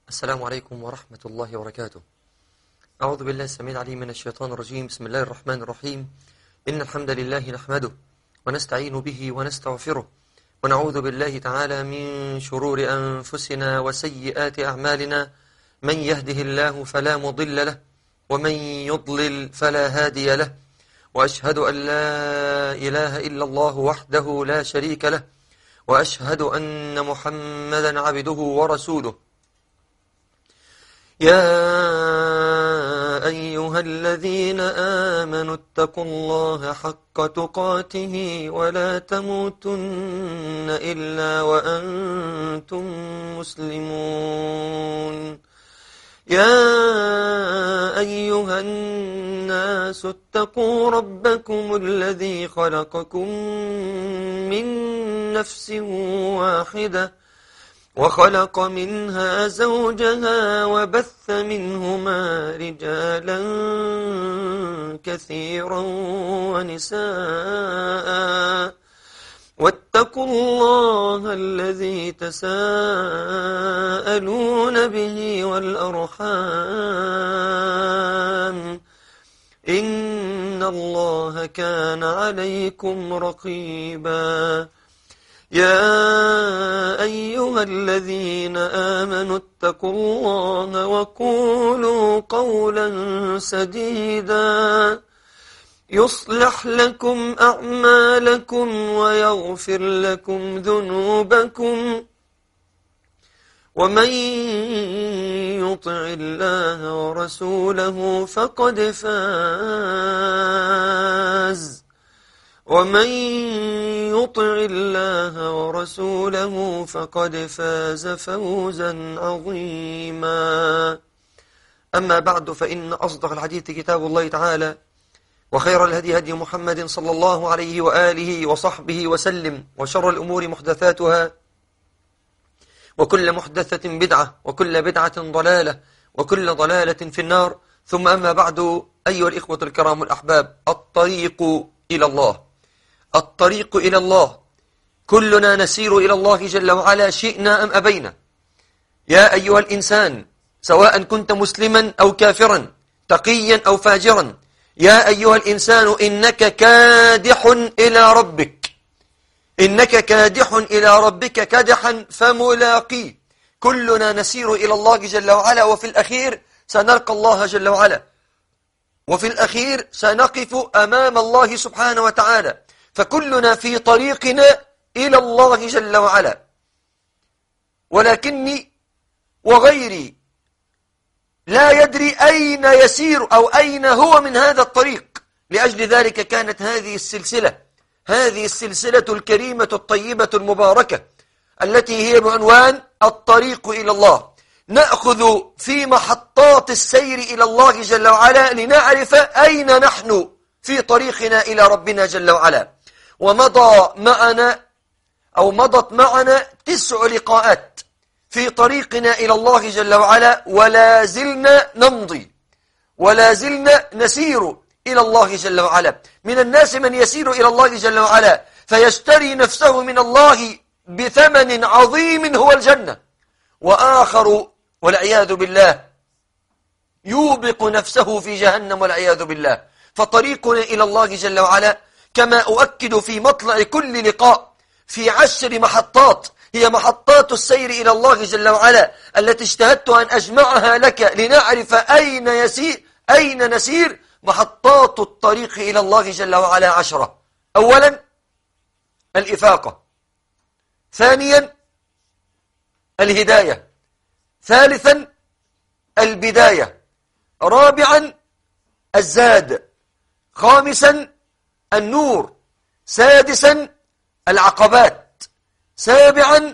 السلام عليكم ورحمة الله وبركاته أعوذ بالله السميع العليم من الشيطان الرجيم بسم الله الرحمن الرحيم إن الحمد لله نحمده ونستعين به ونستغفره ونعوذ بالله تعالى من شرور أنفسنا وسيئات أعمالنا من يهده الله فلا مضل له ومن يضلل فلا هادي له وأشهد أن لا إله إلا الله وحده لا شريك له وأشهد أن محمدا عبده ورسوله يا أيها الذين آمنوا اتقوا الله حق تقاته ولا تموتن إلا وأنتم مسلمون يا أيها الناس اتقوا ربكم الذي خلقكم من نفس واحدة وخلق منها زوجها وبث منهما رجالا كثيرا ونساء واتقوا الله الذي تساءلون به والأرحام إن الله كان عليكم رقيبا يا أيها الذين آمنوا اتقوا الله وقولوا قولا سديدا يصلح لكم أعمالكم ويغفر لكم ذنوبكم ومن يطع الله ورسوله فقد فاز ومن يطع الله ورسوله فقد فاز فوزا عظيما أما بعد فإن أصدق الحديث كتاب الله تعالى وخير الهدي هدي محمد صلى الله عليه وآله وصحبه وسلم وشر الأمور محدثاتها وكل محدثة بدعة وكل بدعة ضلالة وكل ضلالة في النار ثم أما بعد أيها الإخوة الكرام الأحباب الطريق إلى الله الطريق إلى الله كلنا نسير إلى الله جل وعلا شئنا أم أبينا يا أيها الإنسان سواء كنت مسلما أو كافرا تقيا أو فاجرا يا أيها الإنسان إنك كادح إلى ربك إنك كادح إلى ربك كدحا فملاقيه كلنا نسير إلى الله جل وعلا وفي الأخير سنلقى الله جل وعلا وفي الأخير سنقف أمام الله سبحانه وتعالى فكلنا في طريقنا إلى الله جل وعلا ولكني وغيري لا يدري أين يسير أو أين هو من هذا الطريق لأجل ذلك كانت هذه السلسلة هذه السلسلة الكريمة الطيبة المباركة التي هي بعنوان الطريق إلى الله نأخذ في محطات السير إلى الله جل وعلا لنعرف أين نحن في طريقنا إلى ربنا جل وعلا ومضى معنا أو مضت معنا تسع لقاءات في طريقنا إلى الله جل وعلا ولا زلنا نمضي ولا زلنا نسير إلى الله جل وعلا من الناس من يسير إلى الله جل وعلا فيشتري نفسه من الله بثمن عظيم هو الجنة وآخر والعياذ بالله يوبق نفسه في جهنم والعياذ بالله فطريقنا إلى الله جل وعلا كما أؤكد في مطلع كل لقاء في عشر محطات هي محطات السير إلى الله جل وعلا التي اجتهدت أن أجمعها لك لنعرف أين يسير أين نسير محطات الطريق إلى الله جل وعلا عشرة أولا الإفاقة ثانيا الهداية ثالثا البداية رابعا الزاد خامسا النور سادسا العقبات سابعا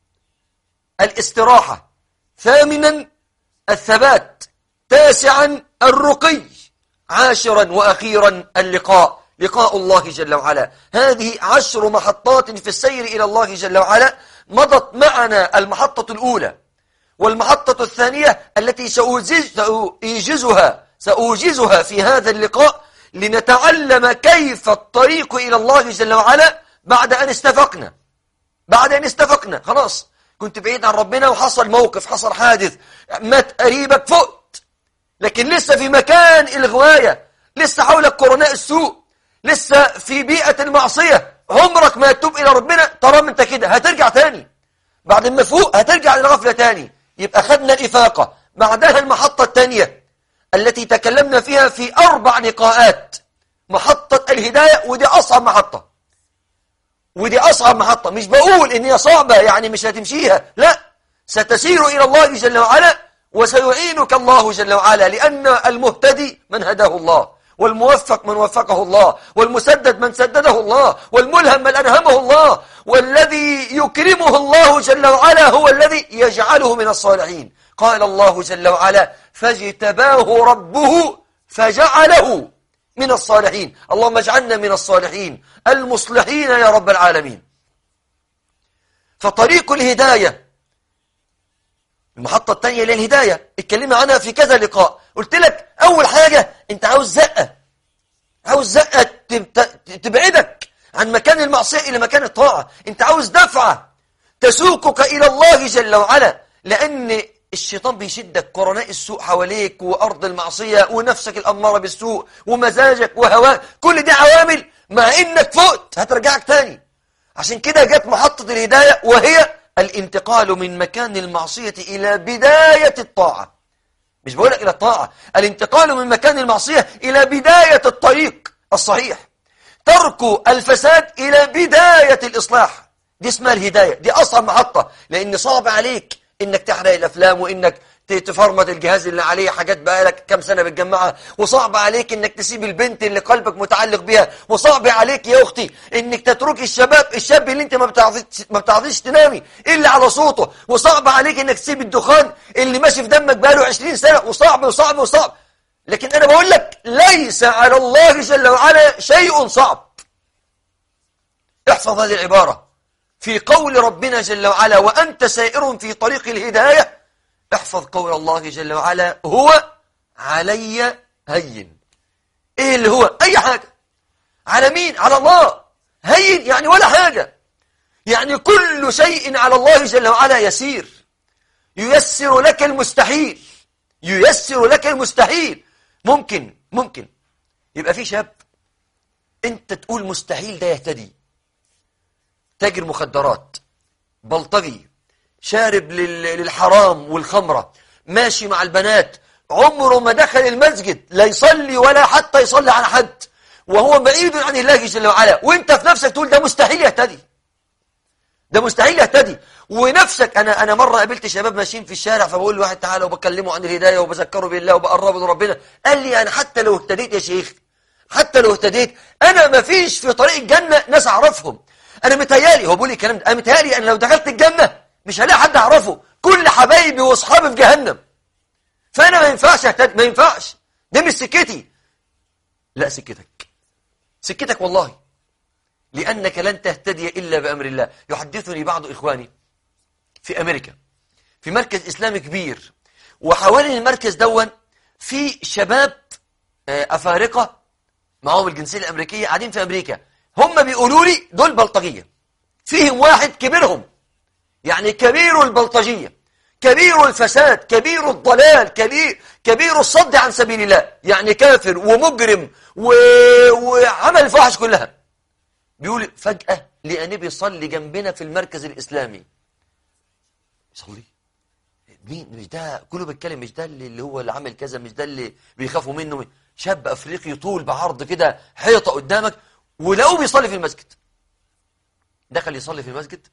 الاستراحة ثامنا الثبات تاسعا الرقي عاشرا وأخيرا اللقاء لقاء الله جل وعلا هذه عشر محطات في السير إلى الله جل وعلا مضت معنا المحطة الأولى والمحطة الثانية التي سأوجزها سأوجزها في هذا اللقاء لنتعلم كيف الطريق إلى الله جل وعلا بعد أن استفقنا بعد أن استفقنا خلاص كنت بعيد عن ربنا وحصل موقف حصل حادث مات قريبك فقت لكن لسه في مكان الغواية لسه حولك قرناء السوء لسه في بيئة المعصية عمرك ما تتوب إلى ربنا طالما أنت كده هترجع تاني بعد ما فوق هترجع للغفلة تاني يبقى خدنا الإفاقة بعدها المحطة الثانية التي تكلمنا فيها في أربع لقاءات محطة الهداية ودي أصعب محطة ودي أصعب محطة مش بقول إن هي صعبة يعني مش هتمشيها لا ستسير إلى الله جل وعلا وسيعينك الله جل وعلا لأن المهتدي من هداه الله والموفق من وفقه الله والمسدد من سدده الله والملهم من ألهمه الله والذي يكرمه الله جل وعلا هو الذي يجعله من الصالحين قال الله جل وعلا فاجتباه ربه فجعله من الصالحين اللهم اجعلنا من الصالحين المصلحين يا رب العالمين فطريق الهداية المحطة الثانية للهداية اتكلمنا عنها في كذا لقاء قلت لك أول حاجة أنت عاوز زقة عاوز زقة تبعدك عن مكان المعصية إلى مكان الطاعة أنت عاوز دفعة تسوقك إلى الله جل وعلا لأن الشيطان بيشدك قرناء السوء حواليك وأرض المعصية ونفسك الأمارة بالسوء ومزاجك وهواك كل دي عوامل مع إنك فقت هترجعك تاني عشان كده جت محطة الهداية وهي الانتقال من مكان المعصية إلى بداية الطاعة مش بقولك إلى الطاعة الانتقال من مكان المعصية إلى بداية الطريق الصحيح ترك الفساد إلى بداية الإصلاح دي اسمها الهداية دي أصعب محطة لأن صعب عليك إنك تحرق الأفلام وإنك تفرمط الجهاز اللي عليه حاجات بقالك كام سنة بتجمعها وصعب عليك انك تسيب البنت اللي قلبك متعلق بيها وصعب عليك يا اختي انك تترك الشباب الشاب اللي انت ما بتعرفيش ما بتعرفيش تنامي الا على صوته وصعب عليك انك تسيب الدخان اللي ماشي في دمك بقاله 20 سنة وصعب وصعب وصعب لكن انا بقول لك ليس على الله جل وعلا شيء صعب احفظ هذه العبارة في قول ربنا جل وعلا وأنت سائر في طريق الهداية احفظ قول الله جل وعلا هو علي هين ايه اللي هو اي حاجة على مين على الله هين يعني ولا حاجة يعني كل شيء على الله جل وعلا يسير ييسر لك المستحيل ييسر لك المستحيل ممكن ممكن يبقى في شاب انت تقول مستحيل ده يهتدي تاجر مخدرات بلطجي شارب للحرام والخمرة ماشي مع البنات عمره ما دخل المسجد لا يصلي ولا حتى يصلي على حد وهو بعيد عن الله جل وعلا وانت في نفسك تقول ده مستحيل يهتدي ده مستحيل يهتدي ونفسك انا انا مره قابلت شباب ماشيين في الشارع فبقول لواحد تعالى وبكلمه عن الهدايه وبذكره بالله وبقربه لربنا قال لي انا حتى لو اهتديت يا شيخ حتى لو اهتديت انا ما فيش في طريق الجنه ناس اعرفهم انا متهيالي هو بيقول لي الكلام ده انا متهيالي انا لو دخلت الجنه مش هلاقي حد اعرفه كل حبايبي واصحابي في جهنم فانا ما ينفعش اهتدي ما ينفعش دي مش سكتي لا سكتك سكتك والله لأنك لن تهتدي إلا بأمر الله يحدثني بعض إخواني في أمريكا في مركز إسلامي كبير وحوالين المركز دون في شباب أفارقة معهم الجنسية الأمريكية قاعدين في أمريكا هم بيقولوا لي دول بلطجية فيهم واحد كبيرهم يعني كبير البلطجية كبير الفساد كبير الضلال كبير, كبير الصد عن سبيل الله يعني كافر ومجرم و... وعمل الفواحش كلها بيقول فجأة لقى بيصلي جنبنا في المركز الإسلامي يصلي مين مش ده كله بيتكلم مش ده اللي هو اللي عامل كذا مش ده اللي بيخافوا منه شاب أفريقي طول بعرض كده حيطة قدامك ولقوه بيصلي في المسجد دخل يصلي في المسجد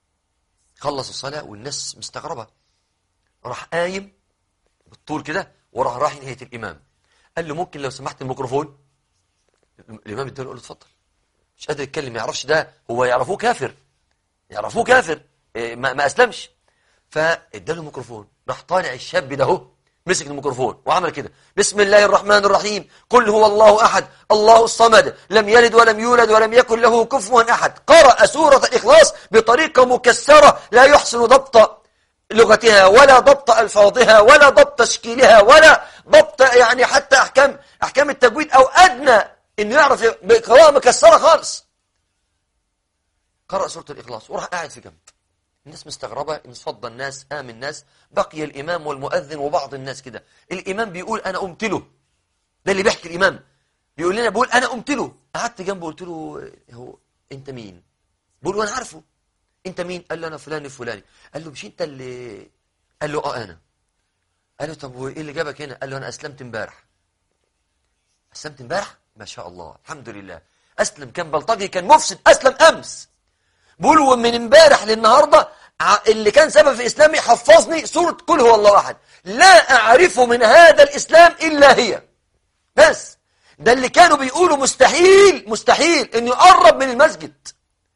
خلص الصلاة والناس مستغربة راح قايم بالطول كده وراح راح نهاية الإمام قال له ممكن لو سمحت الميكروفون الإمام اداله قال له اتفضل مش قادر يتكلم ما يعرفش ده هو يعرفوه كافر يعرفوه كافر إيه ما, ما أسلمش فاداله الميكروفون راح طالع الشاب ده هو مسك الميكروفون وعمل كده بسم الله الرحمن الرحيم قل هو الله أحد الله الصمد لم يلد ولم يولد ولم يكن له كفوا أحد قرأ سورة الإخلاص بطريقة مكسرة لا يحسن ضبط لغتها ولا ضبط ألفاظها ولا ضبط تشكيلها ولا ضبط يعني حتى أحكام, أحكام التجويد أو أدنى إنه يعرف بقراءة مكسرة خالص قرأ سورة الإخلاص وراح قاعد في جنب الناس مستغربة انفض الناس قام الناس بقي الإمام والمؤذن وبعض الناس كده الإمام بيقول أنا قمت له ده اللي بيحكي الإمام بيقول لنا بيقول أنا قمت له قعدت جنبه قلت له هو أنت مين بقول له أنا عارفه أنت مين قال له أنا فلان الفلاني قال له مش أنت اللي قال له أه أنا قال له طب وإيه اللي جابك هنا قال له أنا أسلمت امبارح أسلمت امبارح ما شاء الله الحمد لله أسلم كان بلطجي كان مفسد أسلم أمس بقول من امبارح للنهاردة اللي كان سبب في إسلامي حفظني سورة كل هو الله أحد لا أعرف من هذا الإسلام إلا هي بس ده اللي كانوا بيقولوا مستحيل مستحيل أنه يقرب من المسجد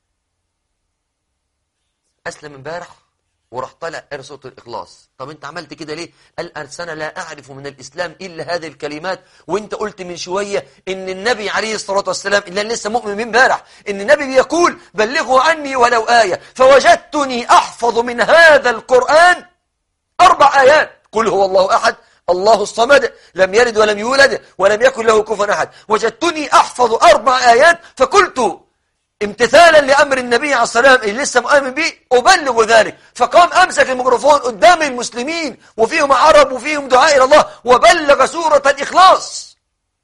أسلم امبارح وراح طالع قرأ سورة الإخلاص طب أنت عملت كده ليه؟ قال أنا لا أعرف من الإسلام إلا هذه الكلمات وأنت قلت من شوية إن النبي عليه الصلاة والسلام إلا لسه مؤمن من امبارح إن النبي بيقول بلغوا عني ولو آية فوجدتني أحفظ من هذا القرآن أربع آيات قل هو الله أحد الله الصمد لم يلد ولم يولد ولم يكن له كفوا أحد وجدتني أحفظ أربع آيات فقلت امتثالا لأمر النبي عليه الصلاة والسلام اللي لسه مؤمن به أبلغ ذلك فقام أمسك الميكروفون قدام المسلمين وفيهم عرب وفيهم دعاء إلى الله وبلغ سورة الإخلاص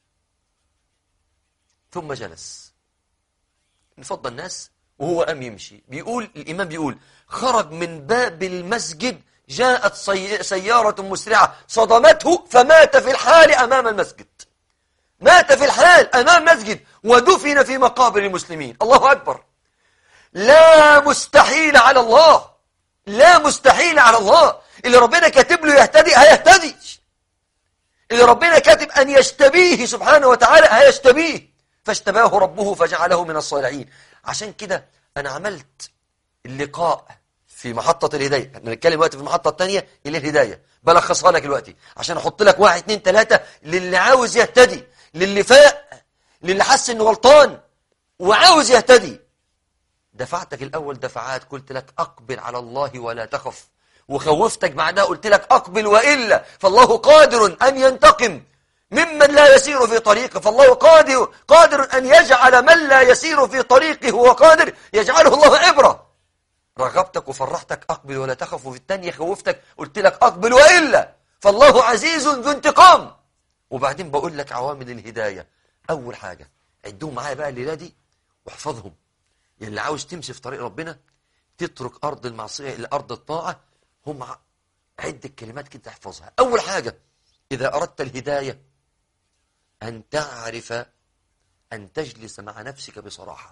ثم جلس انفض الناس وهو قام يمشي بيقول الإمام بيقول خرج من باب المسجد جاءت سيارة مسرعة صدمته فمات في الحال أمام المسجد مات في الحال أمام مسجد ودفن في مقابر المسلمين الله أكبر لا مستحيل على الله لا مستحيل على الله اللي ربنا كاتب له يهتدي هيهتدي اللي ربنا كاتب أن يشتبيه سبحانه وتعالى هيشتبيه فاشتباه ربه فجعله من الصالحين عشان كده أنا عملت اللقاء في محطة الهداية احنا نتكلم دلوقتي في المحطة الثانية إلى الهداية بلخصها لك دلوقتي عشان أحط لك واحد اثنين ثلاثة للي عاوز يهتدي للي فاق للي حس انه غلطان وعاوز يهتدي دفعتك الأول دفعات قلت لك أقبل على الله ولا تخف وخوفتك بعدها قلت لك أقبل وإلا فالله قادر أن ينتقم ممن لا يسير في طريقه فالله قادر قادر أن يجعل من لا يسير في طريقه هو قادر يجعله الله عبرة رغبتك وفرحتك أقبل ولا تخف وفي الثانية خوفتك قلت لك أقبل وإلا فالله عزيز ذو انتقام وبعدين بقول لك عوامل الهداية أول حاجة عدوهم معايا بقى الليلة دي واحفظهم اللي عاوز تمشي في طريق ربنا تترك أرض المعصية إلى أرض الطاعة هم عد الكلمات كده تحفظها أول حاجة إذا أردت الهداية أن تعرف أن تجلس مع نفسك بصراحة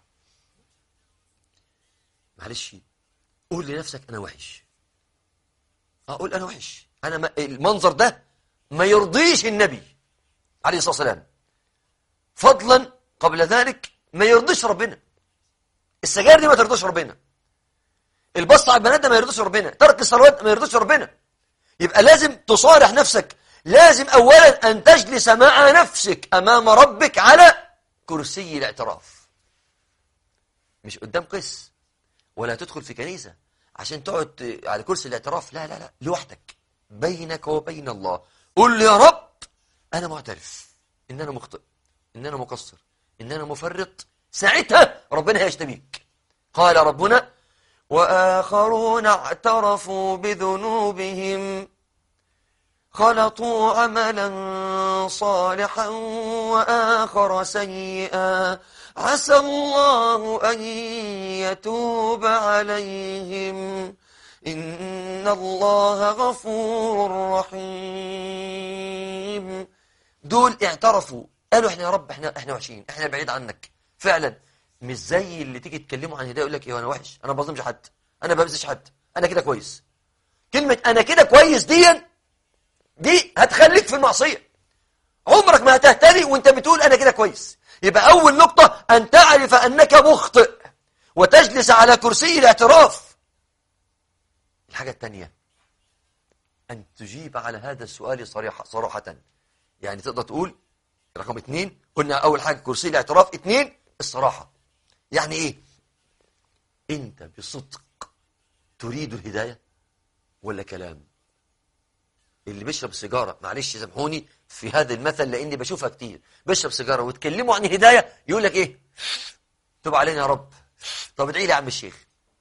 معلش قول لنفسك أنا وحش أقول أنا وحش أنا ما المنظر ده ما يرضيش النبي عليه الصلاة والسلام فضلا قبل ذلك ما يرضيش ربنا السجاير دي ما ترضيش ربنا البص على البنات ده ما يرضيش ربنا ترك الصلوات ما يرضيش ربنا يبقى لازم تصارح نفسك لازم أولا أن تجلس مع نفسك أمام ربك على كرسي الاعتراف مش قدام قس ولا تدخل في كنيسة عشان تقعد على كرسي الاعتراف لا لا لا لوحدك بينك وبين الله قل يا رب أنا معترف إن أنا مخطئ إن أنا مقصر إن أنا مفرط ساعتها ربنا هيشتبيك قال ربنا وآخرون اعترفوا بذنوبهم خلطوا عملا صالحا وآخر سيئا عسى الله أن يتوب عليهم إن الله غفور رحيم دول اعترفوا قالوا احنا يا رب احنا احنا وحشين احنا بعيد عنك فعلا مش زي اللي تيجي تكلموا عن هدايه يقول لك ايه انا وحش انا ما بظلمش حد انا ما بمسش حد انا كده كويس كلمه انا كده كويس دي دي هتخليك في المعصيه عمرك ما هتهتدي وانت بتقول انا كده كويس يبقى اول نقطه ان تعرف انك مخطئ وتجلس على كرسي الاعتراف الحاجه الثانيه ان تجيب على هذا السؤال صريحه صراحه يعني تقدر تقول رقم اثنين قلنا أول حاجة كرسي الاعتراف اثنين الصراحة يعني إيه أنت بصدق تريد الهداية ولا كلام اللي بيشرب سيجارة معلش سامحوني في هذا المثل لأني بشوفها كتير بيشرب سيجارة وتكلموا عن الهداية يقول لك إيه تب علينا يا رب طب ادعي لي يا عم الشيخ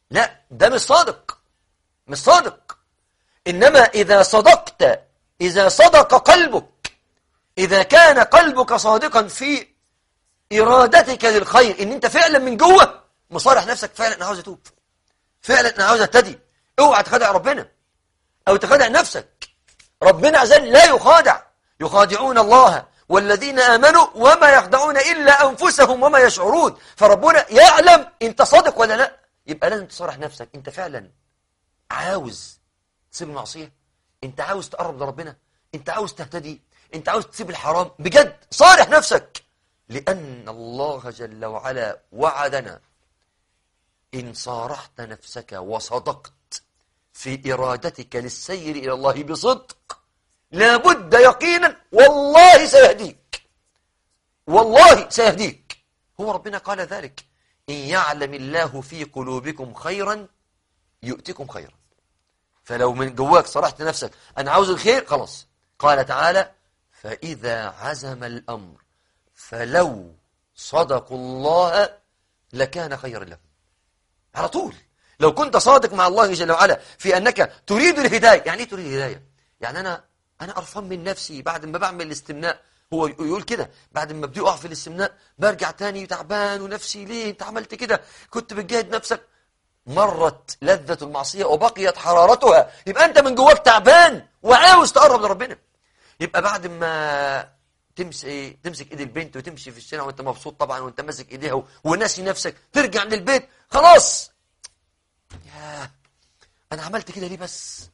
لا ده مش صادق مش صادق إنما إذا صدقت إذا صدق قلبك إذا كان قلبك صادقا في إرادتك للخير إن أنت فعلا من جوه مصارح نفسك فعلا أنا عاوز أتوب فعلا أنا عاوز أتدي اوعى تخدع ربنا أو تخدع نفسك ربنا عز وجل لا يخادع يخادعون الله والذين آمنوا وما يخدعون إلا أنفسهم وما يشعرون فربنا يعلم أنت صادق ولا لا يبقى لازم تصارح نفسك أنت فعلا عاوز تسيب المعصية أنت عاوز تقرب لربنا أنت عاوز تهتدي أنت عاوز تسيب الحرام بجد صارح نفسك لأن الله جل وعلا وعدنا إن صارحت نفسك وصدقت في إرادتك للسير إلى الله بصدق لابد يقينا والله سيهديك والله سيهديك هو ربنا قال ذلك إن يعلم الله في قلوبكم خيرا يؤتكم خيرا فلو من جواك صرحت نفسك أنا عاوز الخير خلاص قال تعالى فإذا عزم الأمر فلو صدقوا الله لكان خيرا لهم على طول لو كنت صادق مع الله جل وعلا في أنك تريد الهداية يعني ايه تريد الهداية يعني أنا أنا قرفان من نفسي بعد ما بعمل الاستمناء هو يقول كده بعد ما بدي أقع في الاستمناء برجع تاني تعبان ونفسي ليه أنت عملت كده كنت بتجاهد نفسك مرت لذة المعصية وبقيت حرارتها يبقى أنت من جواك تعبان وعاوز تقرب لربنا يبقى بعد ما تمسك تمسك ايد البنت وتمشي في الشارع وانت مبسوط طبعا وانت ماسك ايديها وناسي نفسك ترجع للبيت خلاص يا انا عملت كده ليه بس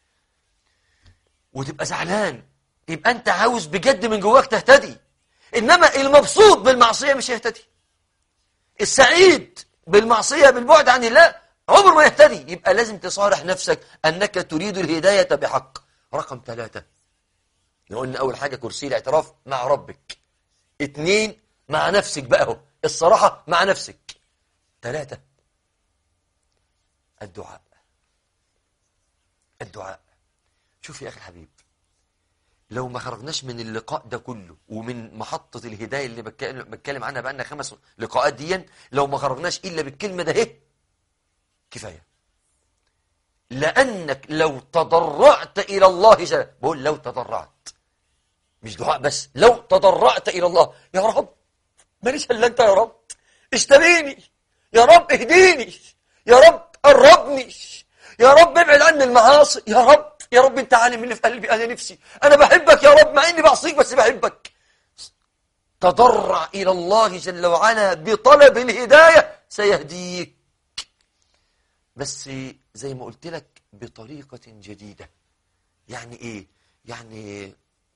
وتبقى زعلان يبقى انت عاوز بجد من جواك تهتدي انما المبسوط بالمعصيه مش يهتدي السعيد بالمعصيه بالبعد عن الله عمر ما يهتدي يبقى لازم تصارح نفسك انك تريد الهدايه بحق رقم ثلاثة قلنا اول حاجه كرسي الاعتراف مع ربك اتنين مع نفسك بقى اهو الصراحه مع نفسك ثلاثة الدعاء الدعاء شوف يا أخي الحبيب لو ما خرجناش من اللقاء ده كله ومن محطة الهداية اللي بتكلم عنها بقالنا خمس لقاءات ديا لو ما خرجناش إلا بالكلمة ده ايه كفاية لأنك لو تضرعت إلى الله جل بقول لو تضرعت مش دعاء بس لو تضرعت إلى الله يا رب ماليش إلا أنت يا رب اشتريني يا رب اهديني يا رب قربني يا رب ابعد عني المعاصي يا رب يا رب انت عالم اللي في قلبي انا نفسي انا بحبك يا رب مع اني بعصيك بس بحبك تضرع الى الله جل وعلا بطلب الهدايه سيهديك بس زي ما قلت لك بطريقه جديده يعني ايه يعني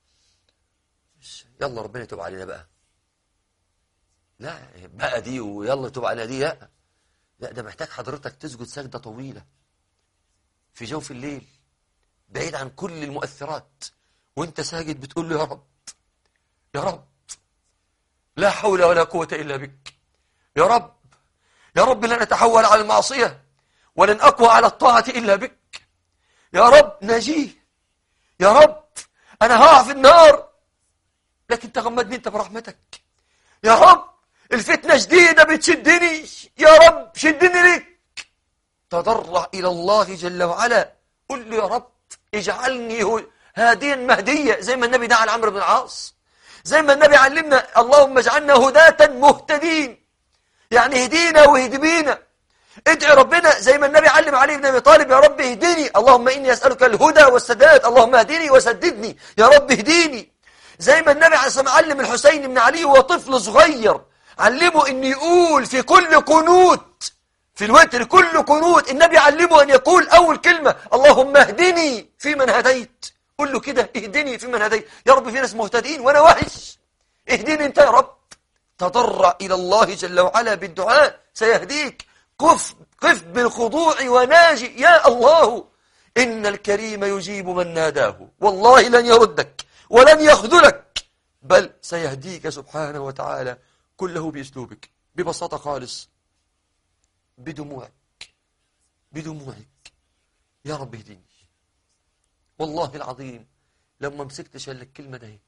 يلا ربنا يتوب علينا بقى لا بقى دي ويلا توب علينا دي لا لا ده محتاج حضرتك تسجد سجدة طويلة في جوف الليل بعيد عن كل المؤثرات وانت ساجد بتقول له يا رب يا رب لا حول ولا قوة إلا بك يا رب يا رب لن أتحول على المعصية ولن أقوى على الطاعة إلا بك يا رب نجيه يا رب أنا هقع في النار لكن تغمدني أنت برحمتك يا رب الفتنة جديدة بتشدني يا رب شدني لك تضرع إلى الله جل وعلا قل له يا رب اجعلني هاديا مهديا زي ما النبي دعا لعمرو بن العاص زي ما النبي علمنا اللهم اجعلنا هداة مهتدين يعني هدينا واهد بينا ادعي ربنا زي ما النبي علم علي بن ابي طالب يا رب اهدني اللهم اني اسالك الهدى والسداد اللهم اهدني وسددني يا رب اهديني زي ما النبي عليه الصلاه علم الحسين بن علي وهو طفل صغير علمه ان يقول في كل قنوت في الوتر كل قنوت النبي علمه ان يقول اول كلمه اللهم اهدني في من هديت قل له كده اهدني في من هديت يا رب في ناس مهتدين وانا وحش اهدني انت يا رب تضرع الى الله جل وعلا بالدعاء سيهديك قف قف بالخضوع وناجي يا الله إن الكريم يجيب من ناداه والله لن يردك ولن يخذلك بل سيهديك سبحانه وتعالى كله بأسلوبك ببساطة خالص بدموعك بدموعك يا رب اهديني والله العظيم لما مسكتش الا الكلمة ده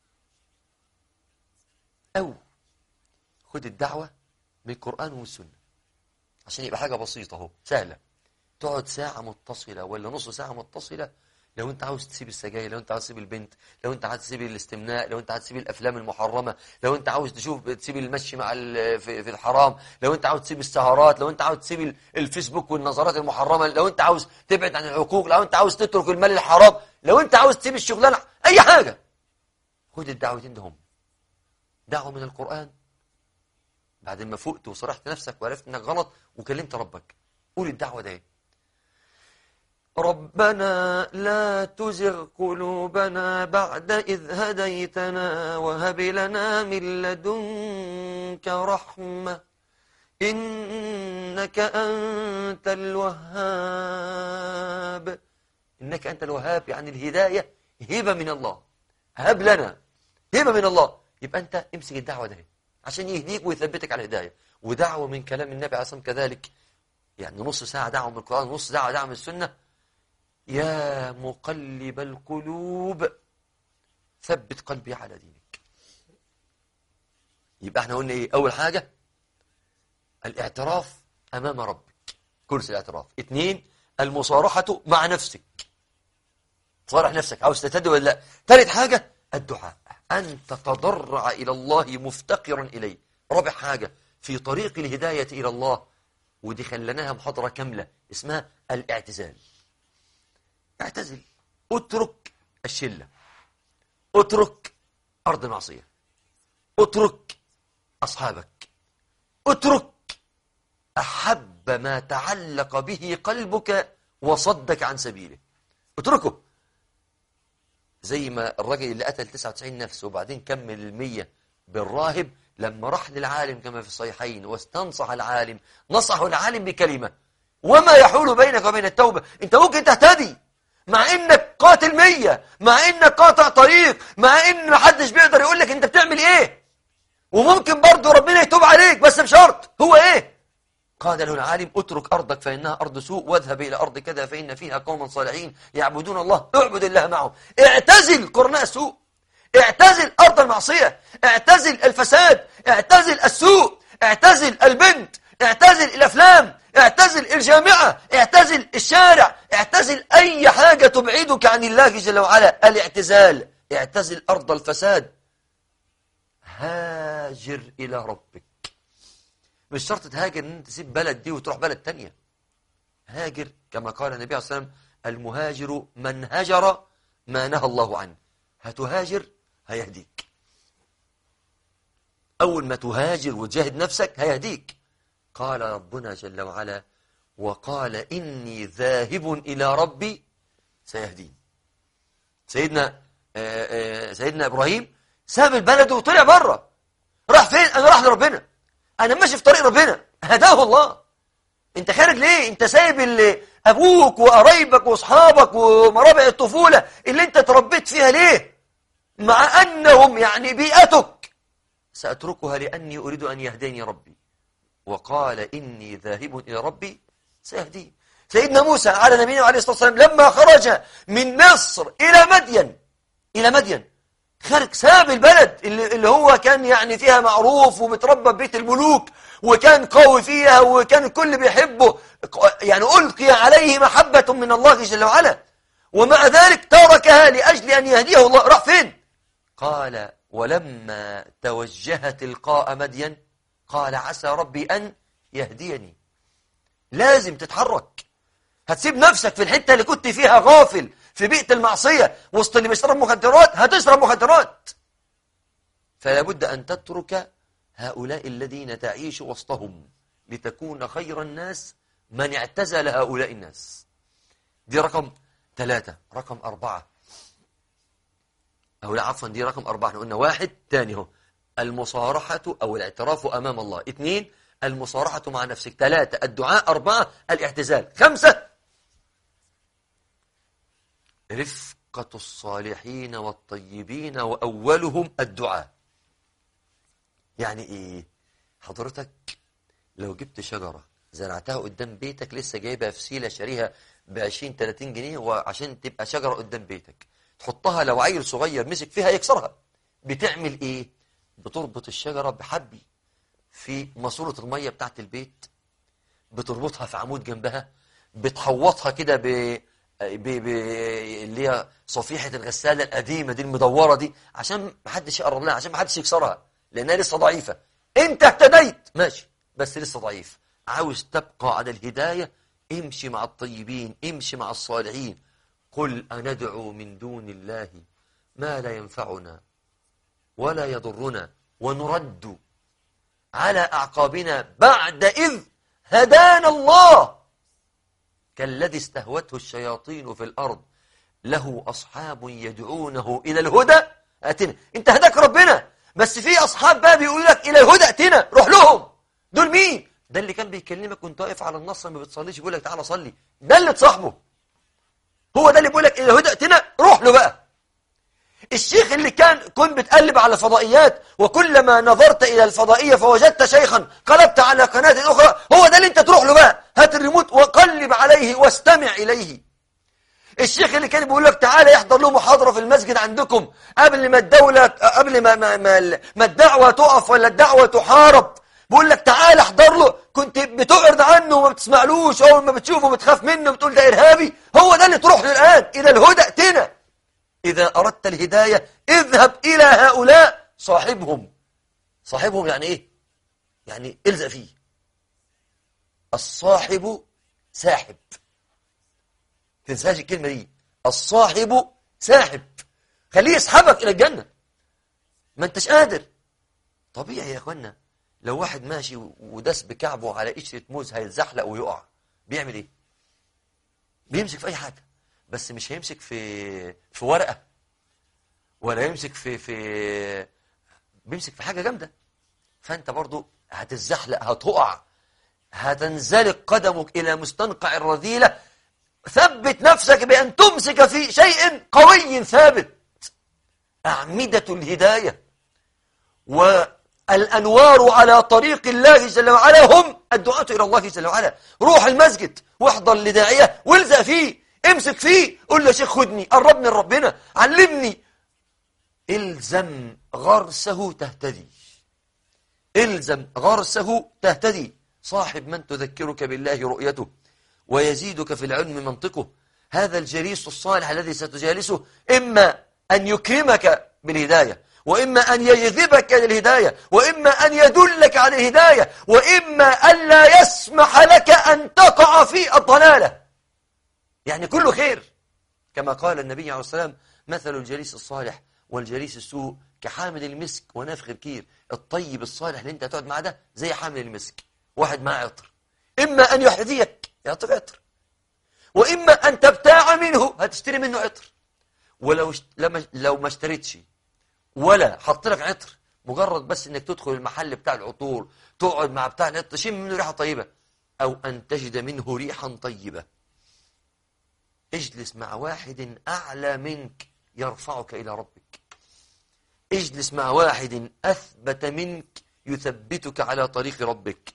أو خد الدعوة من القرآن والسنة عشان يبقى حاجة بسيطة اهو سهلة تقعد ساعة متصلة ولا نص ساعة متصلة لو انت عاوز تسيب السجاير لو انت عاوز تسيب البنت لو انت عاوز تسيب الاستمناء لو انت عاوز تسيب الافلام المحرمه لو انت عاوز تشوف تسيب المشي مع ال- في, في الحرام لو انت عاوز تسيب السهرات لو انت عاوز تسيب ال- الفيسبوك والنظرات المحرمه لو انت عاوز تبعد عن العقوق لو انت عاوز تترك المال الحرام لو انت عاوز تسيب الشغلانه اي حاجه خد الدعوتين دهم دعوه من القران بعد ما فقت وصرحت نفسك وعرفت انك غلط وكلمت ربك قول الدعوه دي ربنا لا تزغ قلوبنا بعد إذ هديتنا وهب لنا من لدنك رحمة إنك أنت الوهاب إنك أنت الوهاب يعني الهداية هبة من الله هب لنا هبة من الله يبقى أنت امسك الدعوة ده عشان يهديك ويثبتك على الهداية ودعوة من كلام النبي عليه الصلاة والسلام كذلك يعني نص ساعة دعوة من القرآن نص ساعة دعوة من السنة يا مقلب القلوب ثبت قلبي على دينك يبقى احنا قلنا ايه اول حاجة الاعتراف امام ربك كرسي الاعتراف اثنين المصارحة مع نفسك تصارح نفسك عاوز تتدي ولا لا ثالث حاجة الدعاء أن تتضرع إلى الله مفتقرا إليه رابع حاجة في طريق الهداية إلى الله ودي خلناها محاضرة كاملة اسمها الاعتزال اعتزل اترك الشلة اترك أرض المعصية اترك أصحابك اترك أحب ما تعلق به قلبك وصدك عن سبيله اتركه زي ما الراجل اللي قتل 99 نفس وبعدين كمل المية بالراهب لما راح للعالم كما في الصحيحين واستنصح العالم نصحه العالم بكلمة وما يحول بينك وبين التوبة انت ممكن تهتدي مع انك قاتل مية مع انك قاطع طريق مع ان محدش بيقدر يقول لك انت بتعمل ايه وممكن برضه ربنا يتوب عليك بس بشرط هو ايه قال له العالم اترك أرضك فإنها أرض سوء واذهب إلى أرض كذا فإن فيها قوما صالحين يعبدون الله اعبد الله معهم اعتزل قرناء السوء اعتزل أرض المعصية اعتزل الفساد اعتزل السوء اعتزل البنت اعتزل الأفلام اعتزل الجامعة اعتزل الشارع اعتزل أي حاجة تبعدك عن الله جل وعلا الاعتزال اعتزل أرض الفساد هاجر إلى ربك مش شرط تهاجر ان انت تسيب بلد دي وتروح بلد تانية هاجر كما قال النبي عليه الصلاة والسلام المهاجر من هجر ما نهى الله عنه هتهاجر هيهديك أول ما تهاجر وتجاهد نفسك هيهديك قال ربنا جل وعلا وقال إني ذاهب إلى ربي سيهدين سيدنا آآ آآ سيدنا إبراهيم ساب البلد وطلع بره راح فين أنا راح لربنا أنا ماشي في طريق ربنا هداه الله أنت خارج ليه أنت سايب اللي أبوك وقرايبك وأصحابك ومرابع الطفولة اللي أنت تربيت فيها ليه مع أنهم يعني بيئتك سأتركها لأني أريد أن يهديني ربي وقال إني ذاهب إلى ربي سيهدين سيدنا موسى على نبينا عليه الصلاة والسلام لما خرج من مصر إلى مدين إلى مدين خارج ساب البلد اللي, اللي هو كان يعني فيها معروف ومتربى بيت الملوك وكان قوي فيها وكان الكل بيحبه يعني ألقي عليه محبة من الله جل وعلا ومع ذلك تركها لأجل أن يهديه الله راح فين قال ولما توجه تلقاء مدين قال عسى ربي أن يهديني لازم تتحرك هتسيب نفسك في الحتة اللي كنت فيها غافل في بيئة المعصية وسط اللي بيشرب مخدرات هتشرب مخدرات فلا بد أن تترك هؤلاء الذين تعيش وسطهم لتكون خير الناس من اعتزل هؤلاء الناس دي رقم ثلاثة رقم أربعة أو لا عفوا دي رقم أربعة احنا قلنا واحد تاني هو المصارحة أو الاعتراف أمام الله اثنين المصارحة مع نفسك ثلاثة الدعاء أربعة الاعتزال خمسة رفقة الصالحين والطيبين وأولهم الدعاء يعني إيه حضرتك لو جبت شجرة زرعتها قدام بيتك لسه جايبها في سيلة شاريها ب 20 30 جنيه وعشان تبقى شجرة قدام بيتك تحطها لو عيل صغير مسك فيها يكسرها بتعمل ايه بتربط الشجرة بحبل في ماسورة المية بتاعت البيت بتربطها في عمود جنبها بتحوطها كده ب... ب... ب... اللي هي صفيحة الغسالة القديمة دي المدورة دي عشان ما حدش يقرب لها عشان ما حدش يكسرها لأنها لسه ضعيفة أنت اهتديت ماشي بس لسه ضعيف عاوز تبقى على الهداية امشي مع الطيبين امشي مع الصالحين قل أندعو من دون الله ما لا ينفعنا ولا يضرنا ونرد على أعقابنا بعد إذ هدانا الله كالذي استهوته الشياطين في الأرض له أصحاب يدعونه إلى الهدى أتنا أنت هداك ربنا بس في أصحاب بقى بيقول لك إلى الهدى أتنا روح لهم دول مين ده اللي كان بيكلمك وانت واقف على النص ما بتصليش بيقول لك تعالى صلي ده اللي تصاحبه هو ده اللي بيقول لك إلى الهدى أتنا روح له بقى الشيخ اللي كان كنت بتقلب على الفضائيات وكلما نظرت إلى الفضائية فوجدت شيخا قلبت على قناة أخرى هو ده اللي انت تروح له بقى هات الريموت وقلب عليه واستمع إليه الشيخ اللي كان بيقول لك تعالى يحضر له محاضرة في المسجد عندكم قبل ما الدولة قبل ما ما ما, ما الدعوة تقف ولا الدعوة تحارب بيقول لك تعالى احضر له كنت بتعرض عنه وما بتسمعلوش اول ما بتشوفه بتخاف منه بتقول ده ارهابي هو ده اللي تروح له الان الى الهدى ائتنا إذا أردت الهداية اذهب إلى هؤلاء صاحبهم صاحبهم يعني إيه؟ يعني الزق فيه الصاحب ساحب تنساش الكلمة دي الصاحب ساحب خليه يسحبك إلى الجنة ما انتش قادر طبيعي يا اخوانا لو واحد ماشي وداس بكعبه على قشرة موز هيتزحلق ويقع بيعمل ايه بيمسك في اي حاجة بس مش هيمسك في في ورقة ولا يمسك في في بيمسك في حاجة جامدة فأنت برضو هتزحلق هتقع هتنزلق قدمك إلى مستنقع الرذيلة ثبت نفسك بأن تمسك في شيء قوي ثابت أعمدة الهداية والأنوار على طريق الله جل وعلا هم الدعاة إلى الله جل وعلا روح المسجد واحضر لداعية والزق فيه امسك فيه قول له يا شيخ خدني قربني لربنا علمني الزم غرسه تهتدي الزم غرسه تهتدي صاحب من تذكرك بالله رؤيته ويزيدك في العلم منطقه هذا الجليس الصالح الذي ستجالسه إما أن يكرمك بالهداية وإما أن يجذبك للهداية وإما أن يدلك على الهداية وإما أن لا يسمح لك أن تقع في الضلالة يعني كله خير كما قال النبي عليه الصلاة والسلام مثل الجليس الصالح والجليس السوء كحامل المسك ونافخ الكير الطيب الصالح اللي انت هتقعد معاه ده زي حامل المسك واحد معاه عطر إما أن يحذيك يعطيك عطر وإما أن تبتاع منه هتشتري منه عطر ولو لما لو ما اشتريتش ولا حط لك عطر مجرد بس انك تدخل المحل بتاع العطور تقعد مع بتاع العطر تشم منه ريحه طيبه او ان تجد منه ريحا طيبه اجلس مع واحد اعلى منك يرفعك الى ربك اجلس مع واحد اثبت منك يثبتك على طريق ربك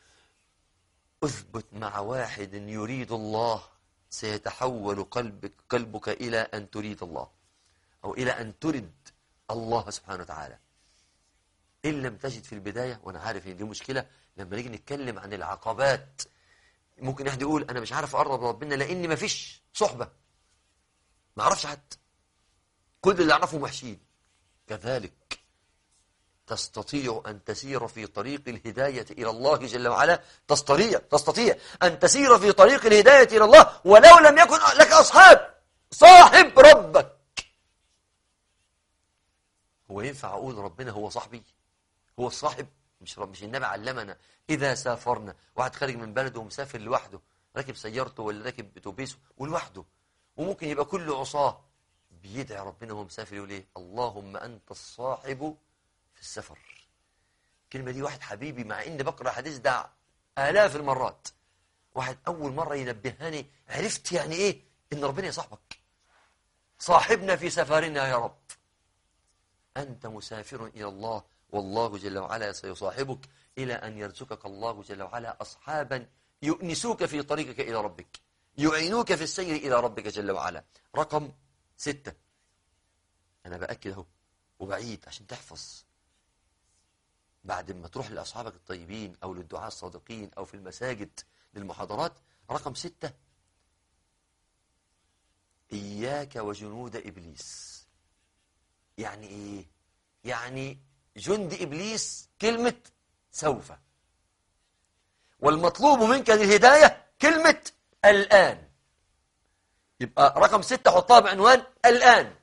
اثبت مع واحد يريد الله سيتحول قلبك قلبك الى ان تريد الله او الى ان ترد الله سبحانه وتعالى إن لم تجد في البداية وأنا عارف إن دي مشكلة لما نيجي نتكلم عن العقبات ممكن أحد يقول أنا مش عارف أقرب ربنا لأن ما فيش صحبة ما أعرفش حد كل اللي أعرفهم وحشين كذلك تستطيع أن تسير في طريق الهداية إلى الله جل وعلا تستطيع تستطيع أن تسير في طريق الهداية إلى الله ولو لم يكن لك أصحاب صاحب ربك هو ينفع أقول ربنا هو صاحبي هو الصاحب مش رب مش النبي علمنا إذا سافرنا واحد خارج من بلده ومسافر لوحده راكب سيارته ولا راكب اتوبيسه ولوحده وممكن يبقى كله عصاه بيدعي ربنا وهو مسافر يقول ايه اللهم أنت الصاحب في السفر الكلمة دي واحد حبيبي مع إني بقرأ حديث ده آلاف المرات واحد أول مرة ينبهني عرفت يعني إيه إن ربنا يصاحبك صاحبنا في سفرنا يا رب أنت مسافر إلى الله والله جل وعلا سيصاحبك إلى أن يرزقك الله جل وعلا أصحابا يؤنسوك في طريقك إلى ربك يعينوك في السير إلى ربك جل وعلا رقم ستة أنا بأكد أهو وبعيد عشان تحفظ بعد ما تروح لأصحابك الطيبين أو للدعاء الصادقين أو في المساجد للمحاضرات رقم ستة إياك وجنود إبليس يعني إيه يعني جند إبليس كلمة سوف والمطلوب منك الهداية كلمة الآن يبقى رقم ستة حطها بعنوان الآن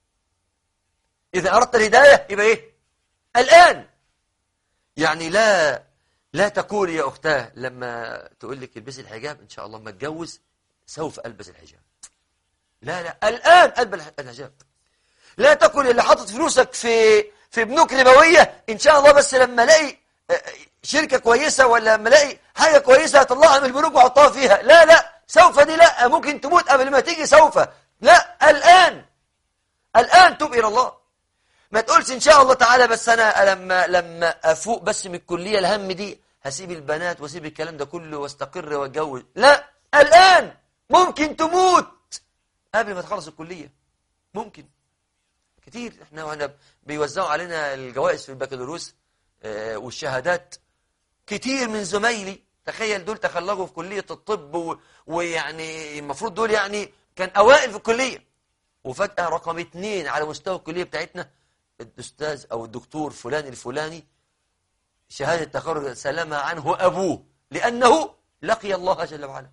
إذا أردت الهداية يبقى إيه الآن يعني لا لا تقول يا أختاه لما تقول لك البسي الحجاب إن شاء الله ما اتجوز سوف ألبس الحجاب لا لا الآن ألبس الحجاب لا تقول اللي حاطط فلوسك في في بنوك ربوية إن شاء الله بس لما الاقي آه، شركة كويسة ولا لما الاقي حاجة كويسة هطلعها من البنوك وأحطها فيها لا لا سوف دي لا ممكن تموت قبل ما تيجي سوف لا الآن الآن تب إلى الله ما تقولش إن شاء الله تعالى بس أنا لما لما أفوق بس من الكلية الهم دي هسيب البنات واسيب الكلام ده كله واستقر واتجوز لا الآن ممكن تموت قبل ما تخلص الكلية ممكن كتير احنا واحنا بيوزعوا علينا الجوائز في البكالوريوس اه والشهادات كتير من زمايلي تخيل دول تخلقوا في كلية الطب ويعني المفروض دول يعني كان أوائل في الكلية وفجأة رقم اثنين على مستوى الكلية بتاعتنا الأستاذ أو الدكتور فلان الفلاني شهادة تخرج سلمها عنه أبوه لأنه لقي الله جل وعلا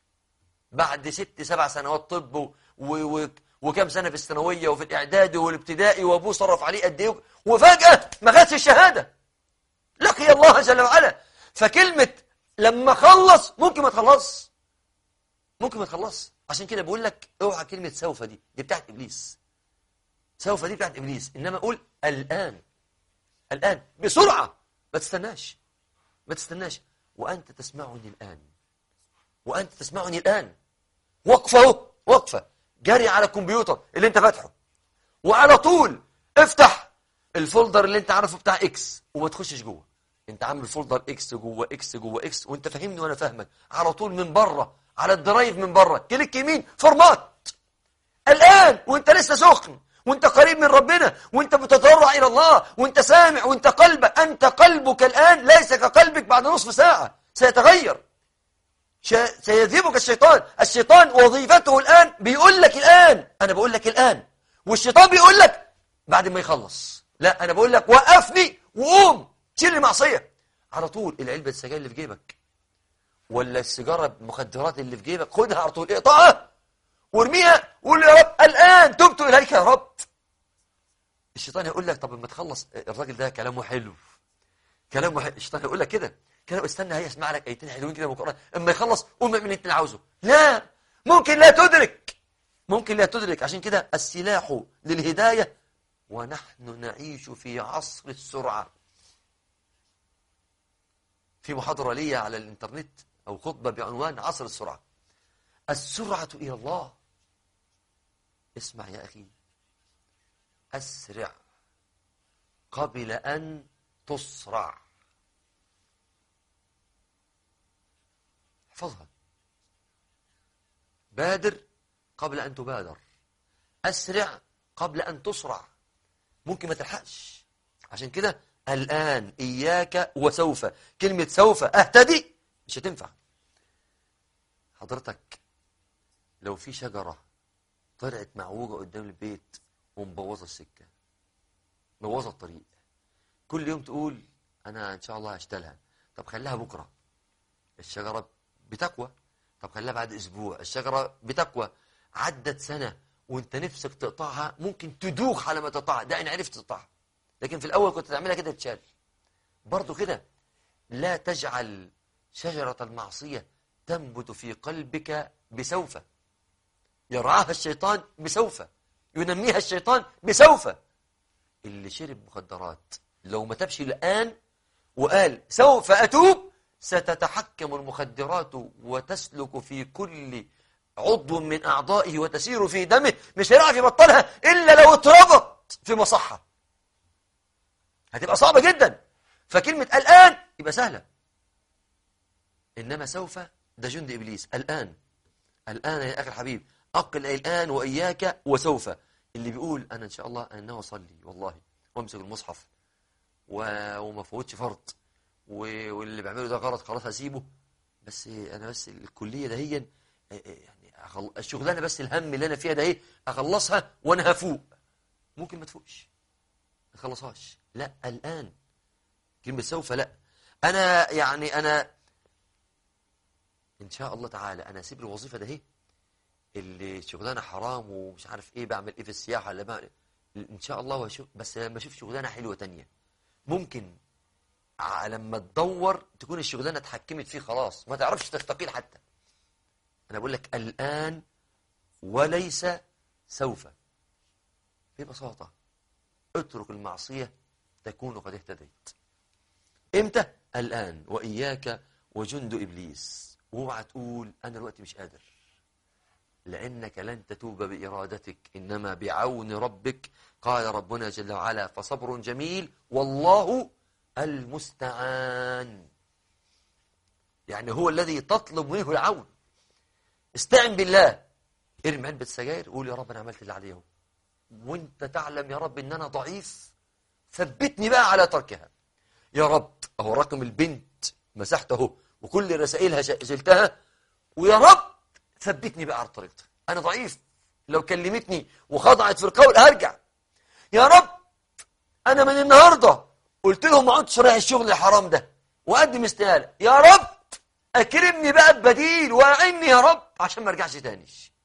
بعد ست سبع سنوات طب و... و... وكم سنة في الثانوية وفي الإعدادي والابتدائي وأبوه صرف عليه قد إيه وفجأة ما خدش الشهادة لقي الله جل وعلا فكلمة لما خلص ممكن ما تخلص ممكن ما تخلص عشان كده بقول لك اوعى كلمة سوف دي دي بتاعت إبليس سوف دي بتاعت إبليس إنما أقول الآن الآن بسرعة ما تستناش ما تستناش وأنت تسمعني الآن وأنت تسمعني الآن وقفة وقفة جري على الكمبيوتر اللي انت فاتحه وعلى طول افتح الفولدر اللي انت عارفه بتاع اكس وما تخشش جوه انت عامل فولدر اكس جوه اكس جوه اكس وانت فاهمني وانا فاهمك على طول من بره على الدرايف من بره كليك يمين فورمات الان وانت لسه سخن وانت قريب من ربنا وانت بتتضرع الى الله وانت سامع وانت قلبك انت قلبك الان ليس كقلبك بعد نصف ساعه سيتغير سيذهبك الشيطان الشيطان وظيفته الآن بيقول لك الآن أنا بقول لك الآن والشيطان بيقول لك بعد ما يخلص لا أنا بقول لك وقفني وقوم شيل المعصية على طول العلبة السجاير اللي في جيبك ولا السيجارة المخدرات اللي في جيبك خدها على طول اقطعها وارميها وقول يا رب الآن تبت إليك يا رب الشيطان يقول لك طب لما تخلص الراجل ده كلامه حلو كلامه حلو الشيطان يقول لك كده كده استنى هيسمع لك ايتين حلوين كده من القران اما يخلص قوم اعمل اللي انت عاوزه لا ممكن لا تدرك ممكن لا تدرك عشان كده السلاح للهدايه ونحن نعيش في عصر السرعه في محاضره لي على الانترنت او خطبه بعنوان عصر السرعه السرعه الى الله اسمع يا اخي اسرع قبل ان تصرع احفظها بادر قبل أن تبادر أسرع قبل أن تسرع ممكن ما تلحقش عشان كده الآن إياك وسوف كلمة سوف أهتدي مش هتنفع حضرتك لو في شجرة طلعت معوجة قدام البيت ومبوظة السكة مبوظة الطريق كل يوم تقول أنا إن شاء الله هشتلها طب خليها بكرة الشجرة بتقوى طب خليها بعد اسبوع الشجره بتقوى عدت سنه وانت نفسك تقطعها ممكن تدوخ على ما تقطعها ده ان عرفت تقطعها لكن في الاول كنت تعملها كده تشال برضه كده لا تجعل شجره المعصيه تنبت في قلبك بسوف يرعاها الشيطان بسوف ينميها الشيطان بسوف اللي شرب مخدرات لو ما تبش الآن وقال سوف أتوب ستتحكم المخدرات وتسلك في كل عضو من أعضائه وتسير في دمه مش هيعرف يبطلها إلا لو اتربط في مصحة هتبقى صعبة جدا فكلمة الآن يبقى سهلة إنما سوف ده جند إبليس الآن الآن يا أخي الحبيب أقل الآن وإياك وسوف اللي بيقول أنا إن شاء الله أنه أصلي والله وامسك المصحف وما فوتش فرض واللي بعمله ده غلط خلاص هسيبه بس انا بس الكليه ده هي يعني الشغلانه بس الهم اللي انا فيها ده ايه اخلصها وانا هفوق ممكن ما تفوقش ما تخلصهاش لا الان كلمه سوف لا انا يعني انا ان شاء الله تعالى انا اسيب الوظيفه ده اهي اللي شغلانه حرام ومش عارف ايه بعمل ايه في السياحه ولا بعمل ان شاء الله واشوف بس لما اشوف شغلانه حلوه تانية ممكن لما تدور تكون الشغلانه اتحكمت فيه خلاص ما تعرفش تستقيل حتى انا بقول لك الان وليس سوف ببساطه اترك المعصيه تكون قد اهتديت امتى الان واياك وجند ابليس واوعى تقول انا الوقت مش قادر لأنك لن تتوب بإرادتك إنما بعون ربك قال ربنا جل وعلا فصبر جميل والله المستعان يعني هو الذي تطلب منه العون استعن بالله ارمي علبة سجاير وقول يا رب أنا عملت اللي عليه اهو وانت تعلم يا رب ان انا ضعيف ثبتني بقى على تركها يا رب اهو رقم البنت مسحته وكل رسائلها شلتها ويا رب ثبتني بقى على طريقتها أنا ضعيف لو كلمتني وخضعت في القول هرجع يا رب أنا من النهاردة قلت لهم ما عدتش رايح الشغل الحرام ده وأقدم استقالة يا رب أكرمني بقى ببديل وأعني يا رب عشان ما ارجعش تاني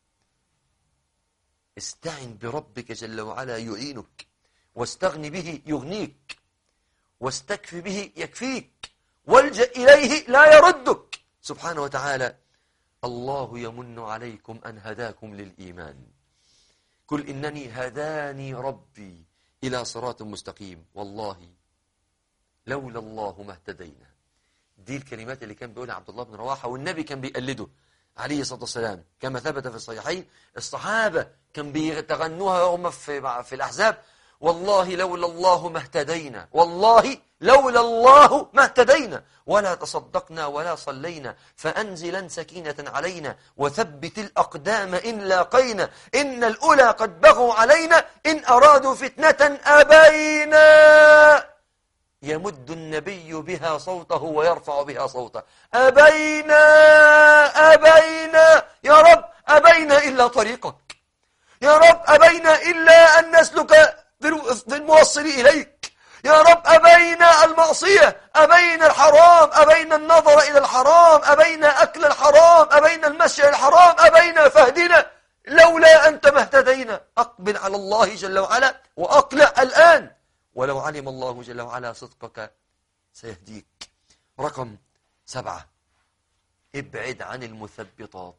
استعن بربك جل وعلا يعينك واستغني به يغنيك واستكفي به يكفيك والجأ إليه لا يردك سبحانه وتعالى الله يمن عليكم أن هداكم للإيمان قل إنني هداني ربي إلى صراط مستقيم والله لولا الله ما اهتدينا دي الكلمات اللي كان بيقولها عبد الله بن رواحة والنبي كان بيقلده عليه الصلاة والسلام كما ثبت في الصحيحين الصحابة كان بيتغنوها هم في, في الأحزاب والله لولا الله ما اهتدينا والله لولا الله ما اهتدينا ولا تصدقنا ولا صلينا فأنزلا سكينة علينا وثبت الأقدام إن لاقينا إن الأولى قد بغوا علينا إن أرادوا فتنة أبينا يمد النبي بها صوته ويرفع بها صوته أبينا أبينا يا رب أبينا إلا طريقك يا رب أبينا إلا أن نسلك في الموصل إليك يا رب أبينا المعصية أبينا الحرام أبينا النظر إلى الحرام أبينا أكل الحرام أبينا المشي الحرام أبينا فهدنا لولا أنت ما اهتدينا أقبل على الله جل وعلا وأقلع الآن ولو علم الله جل وعلا صدقك سيهديك رقم سبعة ابعد عن المثبطات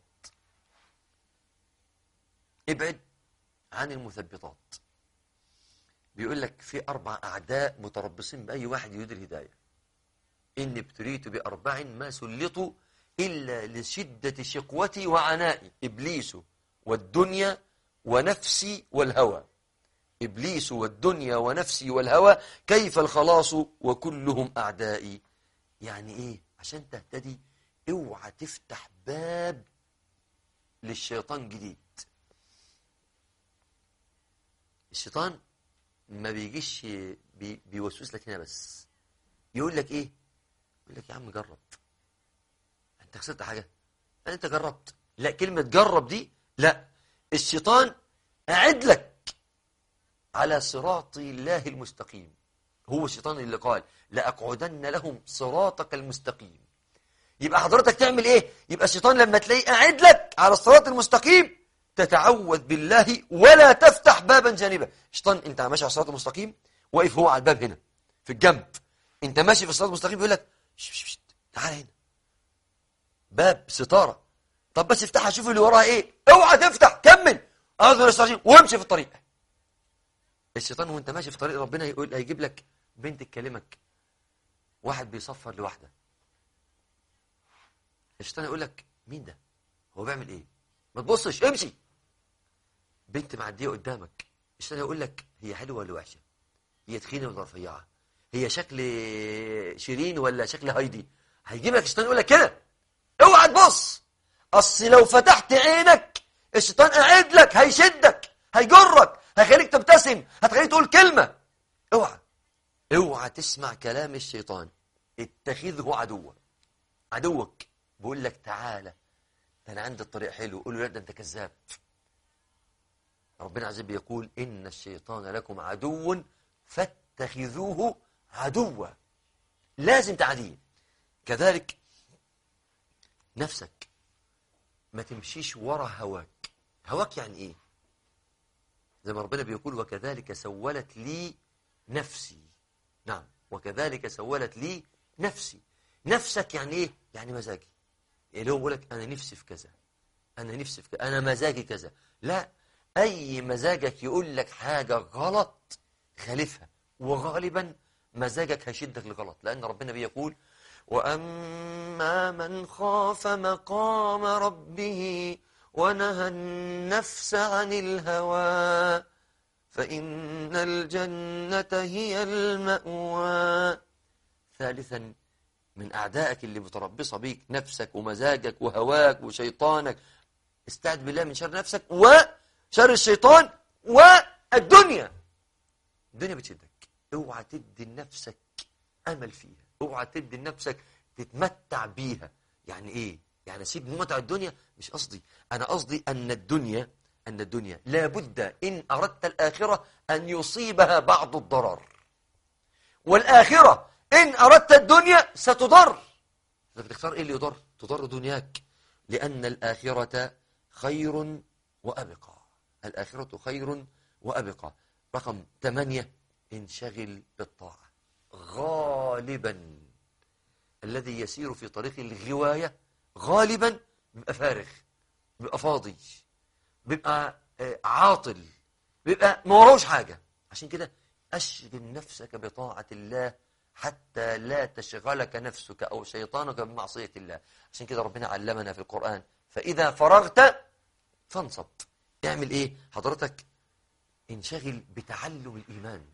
ابعد عن المثبطات بيقول لك في أربع أعداء متربصين بأي واحد يريد الهداية إني ابتليت بأربع ما سلطوا إلا لشدة شقوتي وعنائي إبليس والدنيا ونفسي والهوى إبليس والدنيا ونفسي والهوى كيف الخلاص وكلهم أعدائي يعني إيه عشان تهتدي اوعى تفتح باب للشيطان جديد الشيطان ما بيجيش بي بيوسوس لك هنا بس يقول لك ايه يقول لك يا عم جرب انت خسرت حاجه انت جربت لا كلمه جرب دي لا الشيطان اعد لك على صراط الله المستقيم هو الشيطان اللي قال لاقعدن لهم صراطك المستقيم يبقى حضرتك تعمل ايه يبقى الشيطان لما تلاقيه قاعد لك على الصراط المستقيم تتعوذ بالله ولا تفتح بابا جانبا شيطان انت ماشي على الصراط المستقيم واقف هو على الباب هنا في الجنب انت ماشي في الصراط المستقيم بيقول لك تعال هنا باب ستارة طب بس افتحها شوف اللي وراها ايه اوعى تفتح كمل اعوذ بالله وامشي في الطريق الشيطان وانت ماشي في طريق ربنا يقول هيجيب لك بنت تكلمك واحد بيصفر لوحده الشيطان يقول لك مين ده هو بيعمل ايه ما تبصش امشي بنت معديه قدامك الشيطان يقول لك هي حلوه ولا وحشه هي تخينه ولا رفيعه هي شكل شيرين ولا شكل هايدي هيجيب لك الشيطان يقول لك كده اوعى تبص اصل لو فتحت عينك الشيطان قاعد لك هيشدك هيجرك هيخليك تبتسم هتخليك تقول كلمه اوعى اوعى تسمع كلام الشيطان اتخذه عدوا عدوك بيقول لك تعالى ده أنا عندي الطريق حلو قول له لا ده أنت كذاب ربنا عز وجل يقول إن الشيطان لكم عدو فاتخذوه عدوا لازم تعديه كذلك نفسك ما تمشيش ورا هواك هواك يعني ايه زي ما ربنا بيقول وكذلك سولت لي نفسي نعم وكذلك سولت لي نفسي نفسك يعني ايه يعني مزاجي اللي هو بيقول لك انا نفسي في كذا انا نفسي في كذا انا مزاجي كذا لا اي مزاجك يقول لك حاجه غلط خالفها وغالبا مزاجك هيشدك لغلط لان ربنا بيقول واما من خاف مقام ربه ونهى النفس عن الهوى فإن الجنة هي المأوى ثالثا من أعدائك اللي متربصة بيك نفسك ومزاجك وهواك وشيطانك استعد بالله من شر نفسك وشر الشيطان والدنيا الدنيا بتشدك اوعى تدي لنفسك أمل فيها اوعى تدي لنفسك تتمتع بيها يعني ايه يعني سيب متع الدنيا مش قصدي أنا قصدي أن الدنيا أن الدنيا لابد إن أردت الآخرة أن يصيبها بعض الضرر والآخرة إن أردت الدنيا ستضر إذا بتختار إيه اللي يضر تضر دنياك لأن الآخرة خير وأبقى الآخرة خير وأبقى رقم ثمانية انشغل بالطاعة غالبا الذي يسير في طريق الغواية غالبا بيبقى فارغ بيبقى فاضي بيبقى عاطل بيبقى ما وراهوش حاجة عشان كده أشغل نفسك بطاعة الله حتى لا تشغلك نفسك أو شيطانك بمعصية الله عشان كده ربنا علمنا في القرآن فإذا فرغت فانصب اعمل إيه حضرتك انشغل بتعلم الإيمان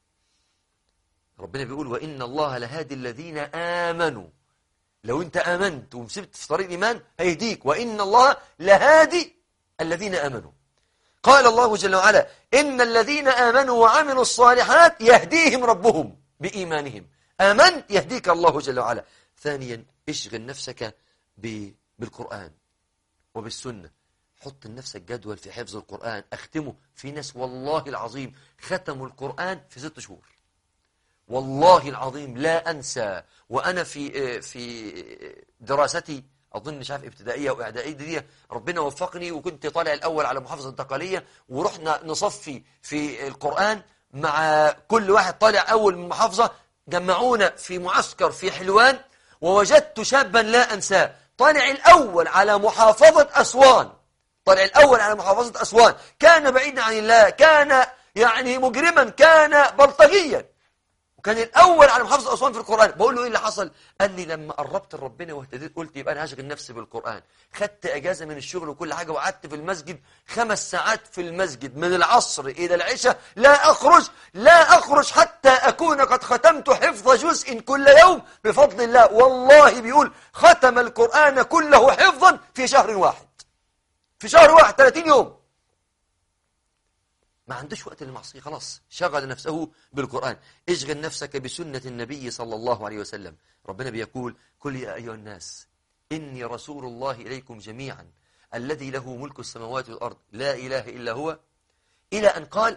ربنا بيقول وإن الله لهادي الذين آمنوا لو أنت آمنت ومسبت في طريق الإيمان هيهديك وإن الله لهادي الذين آمنوا قال الله جل وعلا إن الذين آمنوا وعملوا الصالحات يهديهم ربهم بإيمانهم آمنت يهديك الله جل وعلا ثانيا اشغل نفسك بالقرآن وبالسنة حط لنفسك جدول في حفظ القرآن اختمه في ناس والله العظيم ختموا القرآن في ست شهور والله العظيم لا أنسى وأنا في في دراستي أظن مش عارف ابتدائية أو إعدادية دي ربنا وفقني وكنت طالع الأول على محافظة انتقالية ورحنا نصفي في القرآن مع كل واحد طالع أول من محافظة جمعونا في معسكر في حلوان ووجدت شابا لا أنساه طالع الأول على محافظة أسوان طالع الأول على محافظة أسوان كان بعيدا عن الله كان يعني مجرما كان بلطجيا وكان الأول على محافظة أسوان في القرآن بقول له إيه اللي حصل قال لي لما قربت لربنا واهتديت قلت يبقى أنا هشغل نفسي بالقرآن خدت أجازة من الشغل وكل حاجة وقعدت في المسجد خمس ساعات في المسجد من العصر إلى العشاء لا أخرج لا أخرج حتى أكون قد ختمت حفظ جزء كل يوم بفضل الله والله بيقول ختم القرآن كله حفظا في شهر واحد في شهر واحد 30 يوم ما عندوش وقت للمعصية خلاص شغل نفسه بالقرآن اشغل نفسك بسنة النبي صلى الله عليه وسلم ربنا بيقول كل يا أيها الناس إني رسول الله إليكم جميعا الذي له ملك السماوات والأرض لا إله إلا هو إلى أن قال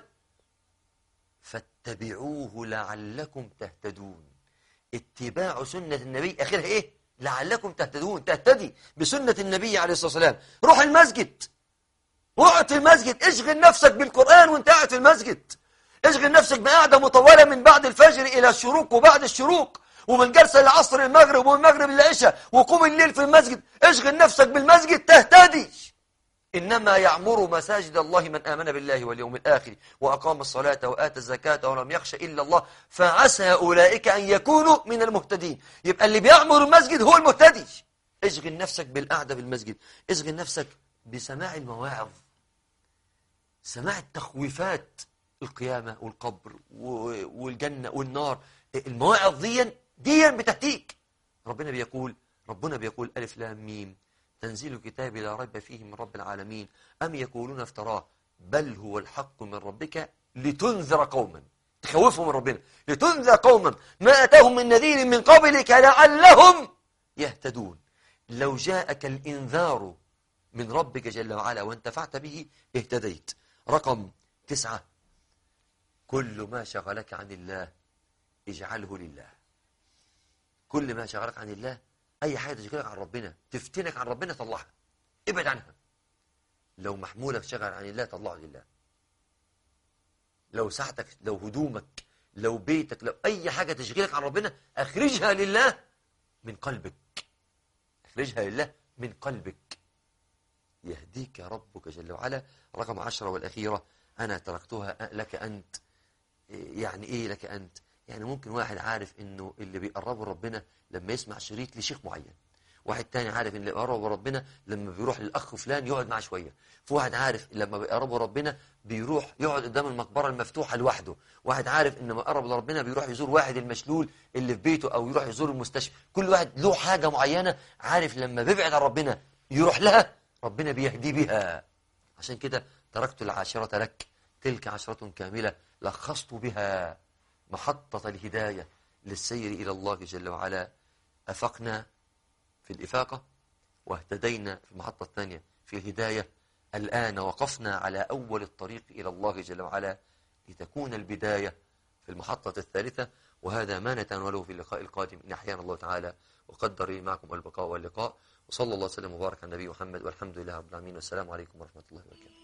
فاتبعوه لعلكم تهتدون اتباع سنة النبي آخرها إيه لعلكم تهتدون تهتدي بسنة النبي عليه الصلاة والسلام روح المسجد واقعد في المسجد اشغل نفسك بالقرآن وانت قاعد في المسجد اشغل نفسك بقعدة مطولة من بعد الفجر إلى الشروق وبعد الشروق ومن جلسة العصر المغرب ومن المغرب للعشاء وقوم الليل في المسجد اشغل نفسك بالمسجد تهتدي إنما يعمر مساجد الله من آمن بالله واليوم الآخر وأقام الصلاة وآتى الزكاة ولم يخش إلا الله فعسى أولئك أن يكونوا من المهتدين يبقى اللي بيعمر المسجد هو المهتدي اشغل نفسك بالقعدة بالمسجد اشغل نفسك بسماع المواعظ سماع التخويفات القيامة والقبر والجنة والنار المواعظ دي دي بتهتيك ربنا بيقول ربنا بيقول ألف لام ميم تنزيل الكتاب لا ريب فيه من رب العالمين أم يقولون افتراه بل هو الحق من ربك لتنذر قوما تخوفهم من ربنا لتنذر قوما ما أتاهم من نذير من قبلك لعلهم يهتدون لو جاءك الإنذار من ربك جل وعلا وانتفعت به اهتديت رقم تسعة كل ما شغلك عن الله اجعله لله كل ما شغلك عن الله أي حاجة تشغلك عن ربنا تفتنك عن ربنا طلعها ابعد عنها لو محمولك شغل عن الله طلعه لله لو ساعتك لو هدومك لو بيتك لو أي حاجة تشغلك عن ربنا أخرجها لله من قلبك أخرجها لله من قلبك يهديك ربك جل وعلا رقم عشرة والأخيرة أنا تركتها لك أنت يعني إيه لك أنت يعني ممكن واحد عارف إنه اللي بيقربه ربنا لما يسمع شريط لشيخ معين واحد تاني عارف ان اللي بيقربه ربنا لما بيروح للاخ فلان يقعد معاه شويه في واحد عارف لما بيقربه ربنا بيروح يقعد قدام المقبره المفتوحه لوحده واحد عارف ان لما قرب لربنا بيروح يزور واحد المشلول اللي في بيته او يروح يزور المستشفى كل واحد له حاجه معينه عارف لما بيبعد عن ربنا يروح لها ربنا بيهدي بها عشان كده تركت العاشره لك تلك عشره كامله لخصت بها محطه الهدايه للسير الى الله جل وعلا افقنا في الإفاقة واهتدينا في المحطة الثانية في الهداية الآن وقفنا على أول الطريق إلى الله جل وعلا لتكون البداية في المحطة الثالثة وهذا ما نتناوله في اللقاء القادم إن أحيانا الله تعالى وقدر لي معكم البقاء واللقاء وصلى الله وسلم وبارك على النبي محمد والحمد لله رب العالمين والسلام عليكم ورحمة الله وبركاته